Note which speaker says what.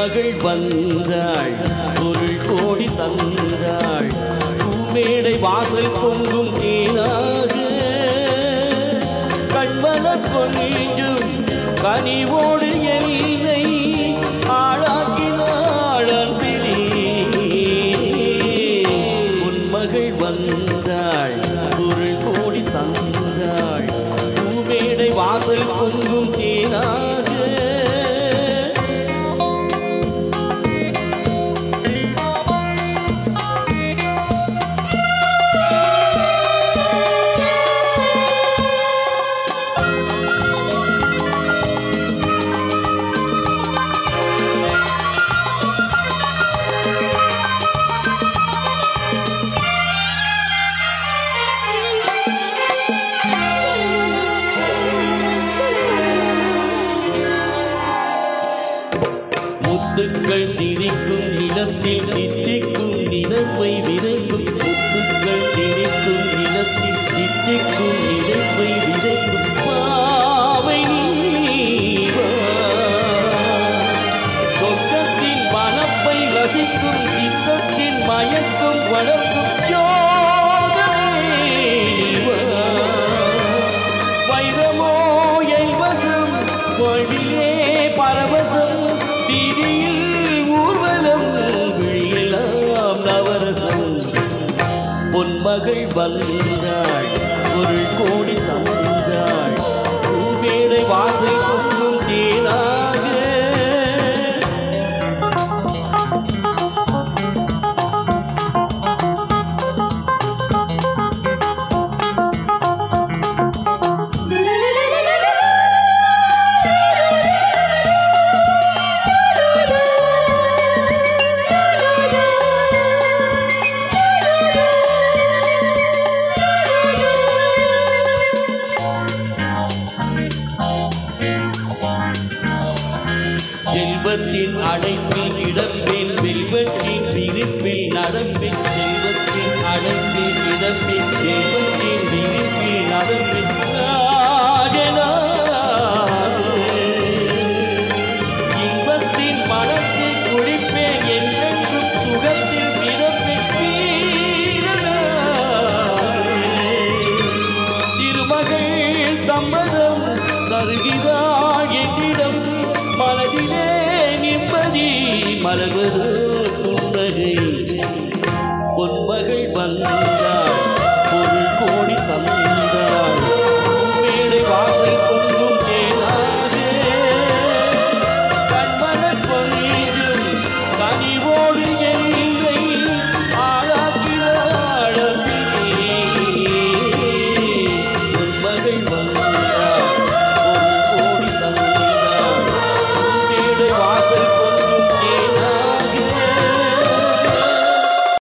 Speaker 1: பொன்மகள் வந்தாள் பொருள் கோடி தந்தாள் பூமேடை வாசல் பொங்கும் தேனாக கண்மலர் கொஞ்சும் கனிவோடு என்னை ஆளாக்கினாள் அன்பிலே பொன்மகள் வந்தாள் பொருள் கோடி தந்தாள் பூமேடை வாசல் பொங்கும் தேனாக முத்துக்கள் சிரிக்கும் நிலத்தில் தித்திக்கும் நினைப்பை விதைக்கும் முத்துக்கள் சிரிக்கும் நிலத்தில் தித்திக்கும் நினைப்பை விதைக்கும் பாவை நீவா. சொர்க்கத்தின் வனப்பை ரசிக்கும் சித்தத்தின் மயக்கம் வளர்க்கும் யோகமேவா. வைரமோ எல்வசம் வாழ்விலே பரவசம் வீதியில் ஊர்வலம் விழியெல்லாம் நவரசம் பொன்மகள் வந்தாள் ஒரு கோடி தந்தாள் பூவேடை வாசல் பொங்கும் தேனாக செல்வத்தின் அடைப்பில் கிடப்பேன் செல்வத்தின் விரிப்பில் நடப்பேன் செல்வத்தின் அடைப்பில் கிடப்பேன் செல்வத்தின் விரிப்பில் நடப்பேன் இன்பத்தின் மனத்தை குடிப்பேன் என்றென்றும் சுகத்தில் பிறப்பேன் திருமகள் சம்மதம் தருகிறாள் என்னிடம் மனதிலே நிம்மதி மலர்வது புன்னகை பொன்மகள் வந்தாள்